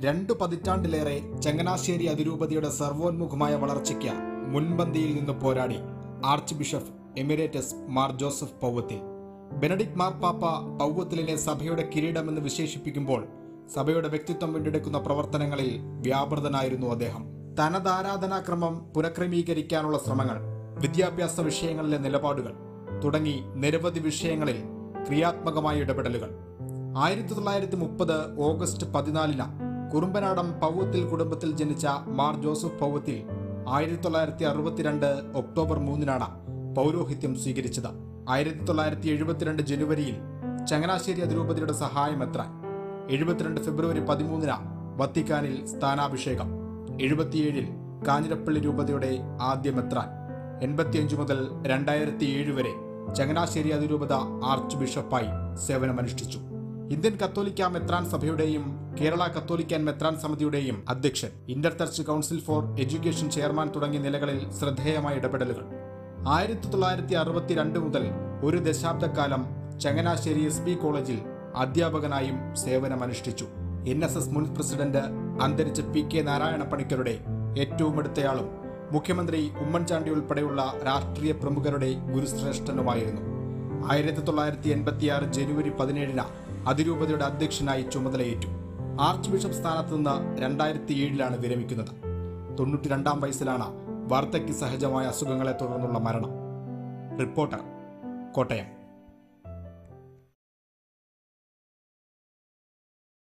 രണ്ടു പതിറ്റാണ്ടിലേറെ ചങ്ങനാശ്ശേരി അതിരൂപതയുടെ സർവോന്മുഖമായ വളർച്ചയ്ക്ക് മുൻപന്തിയിൽ നിന്ന് പോരാടി archbishop emeritus Mar Joseph Powathil Benedict മാർപ്പാപ്പ പൗവത്തിലിനെ സഭയുടെ കിരീടമെന്ന് വിശേഷിപ്പിക്കുമ്പോൾ സഭയുടെ വ്യക്തിത്വം വീണ്ടെടുക്കുന്ന പ്രവർത്തനങ്ങളിൽ വ്യാപൃതനായിരുന്നു അദ്ദേഹം തനതാരാധനാക്രമം പുനഃക്രമീകരിക്കാനുള്ള ശ്രമങ്ങൾ വിദ്യാഭ്യാസ വിഷയങ്ങളിലെ നിലപാടുകൾ തുടങ്ങി നിരവധി വിഷയങ്ങളിൽ ക്രിയാത്മകമായ ഇടപെടലുകൾ ആയിരത്തി തൊള്ളായിരത്തി മുപ്പത് ഓഗസ്റ്റ് പതിനാലിന് കുറുമ്പനാടം പൗവത്തിൽ കുടുംബത്തിൽ ജനിച്ച മാർ ജോസഫ് പൗവത്തിൽ ആയിരത്തി തൊള്ളായിരത്തി അറുപത്തിരണ്ട് ഒക്ടോബർ മൂന്നിനാണ് പൗരോഹിത്യം സ്വീകരിച്ചത് ആയിരത്തി തൊള്ളായിരത്തി എഴുപത്തിരണ്ട് ജനുവരിയിൽ ചങ്ങനാശ്ശേരി അതിരൂപതയുടെ സഹായം എത്രാൻ എഴുപത്തിരണ്ട് ഫെബ്രുവരി പതിമൂന്നിന് വത്തിക്കാനിൽ സ്ഥാനാഭിഷേകം എഴുപത്തിയേഴിൽ കാഞ്ഞിരപ്പള്ളി രൂപതയുടെ ആദ്യ മെത്രാൻ എൺപത്തിയഞ്ച് മുതൽ രണ്ടായിരത്തി ഏഴ് വരെ ചങ്ങനാശ്ശേരി അതിരൂപത ആർച്ച് ബിഷപ്പായി സേവനമനുഷ്ഠിച്ചു ഇന്ത്യൻ കത്തോലിക്ക മെത്രാൻ സഭയുടെയും കേരള കത്തോലിക്കൻ മെത്രാൻ സമിതിയുടെയും അധ്യക്ഷൻ inter church council for education chairman തുടങ്ങിയ നിലകളിൽ ശ്രദ്ധേയമായ ഇടപെടലുകൾ ആയിരത്തി തൊള്ളായിരത്തി അറുപത്തിരണ്ട് മുതൽ ഒരു ദശാബ്ദക്കാലം ചങ്ങനാശ്ശേരി എസ് പി കോളേജിൽ അധ്യാപകനായും സേവനമനുഷ്ഠിച്ചു എൻ എസ് എസ് മുൻ പ്രസിഡന്റ് അന്തരിച്ച പി കെ നാരായണ പണിക്കരുടെ ഏറ്റവും അടുത്തയാളും മുഖ്യമന്ത്രി ഉമ്മൻചാണ്ടി ഉൾപ്പെടെയുള്ള രാഷ്ട്രീയ പ്രമുഖരുടെ ഗുരുശ്രേഷ്ഠനുമായിരുന്നു ആയിരത്തി തൊള്ളായിരത്തി എൺപത്തിയാറ് ജനുവരി പതിനേഴിന് അതിരൂപതയുടെ അധ്യക്ഷനായി ചുമതലയേറ്റു ആർച്ച് ബിഷപ്പ് സ്ഥാനത്ത് നിന്ന് രണ്ടായിരത്തി ഏഴിലാണ് വിരമിക്കുന്നത് തൊണ്ണൂറ്റി രണ്ടാം വയസ്സിലാണ് വാർദ്ധക്യ സഹജമായ അസുഖങ്ങളെ തുടർന്നുള്ള മരണം റിപ്പോർട്ടർ കോട്ടയം